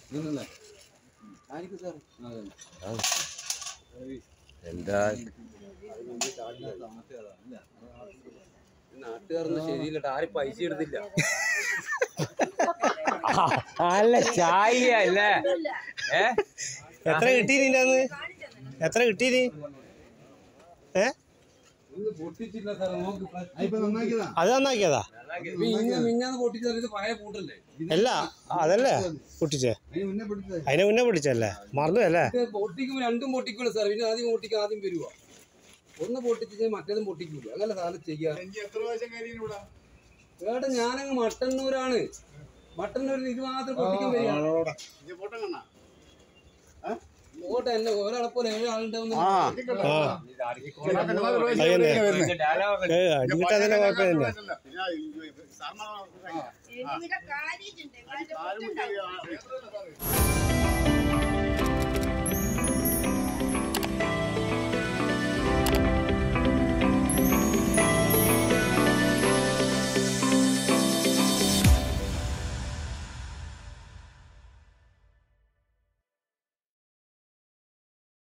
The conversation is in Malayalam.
ഇതൊന്നല്ലേ ആയിരിക്കും സാർ അതെ എന്താ നാട്ടുകാരൊന്നും ശരിയില്ല ആരും പൈസ എടുത്തില്ല അല്ല ചായ അല്ലേ ഏ എത്ര കിട്ടി നിന്റെ അന്ന് എത്ര കിട്ടി നീ ഏ ഇത് പൊട്ടിച്ചില്ല സാർ നോക്ക് അത് നന്നാക്കിയതാ മിഞ്ഞ മിഞ്ഞാന്ന് പൊട്ടിച്ചത് ഇത് പഴയ പൂട്ടല്ലേ അല്ല അതല്ലേ പൊട്ടിച്ചേ അതിനെ മുന്നേ പൊട്ടിച്ചല്ലേ മറന്നു അല്ലേ ഇത് പൊട്ടിക്കുമ്പോൾ രണ്ടും പൊട്ടിക്കൂല സാർ പിന്നെ ആദ്യം പൊട്ടിക്കുക ആദ്യം വരുവാ ഒന്ന് പൊട്ടിച്ച് മറ്റേതും പൊട്ടിക്കൂല അങ്ങനെ സാധനം ചെയ്യാ ഏട്ടാ ഞാനങ്ങ് മട്ടന്നൂരാണ് മട്ടന്നൂരിൽ ഇത് മാത്രം പൊട്ടിക്കാൻ വരിക ഓട്ടെ എന്നെ ഒരാളെ പോലെ ഏഴ് ആളുണ്ടാവുന്ന ആ അതന്നെ ഏ അടിക്കിട്ടാ തന്നെ കുഴപ്പമില്ല ഇവിടെ കാര്യിട്ടുണ്ട്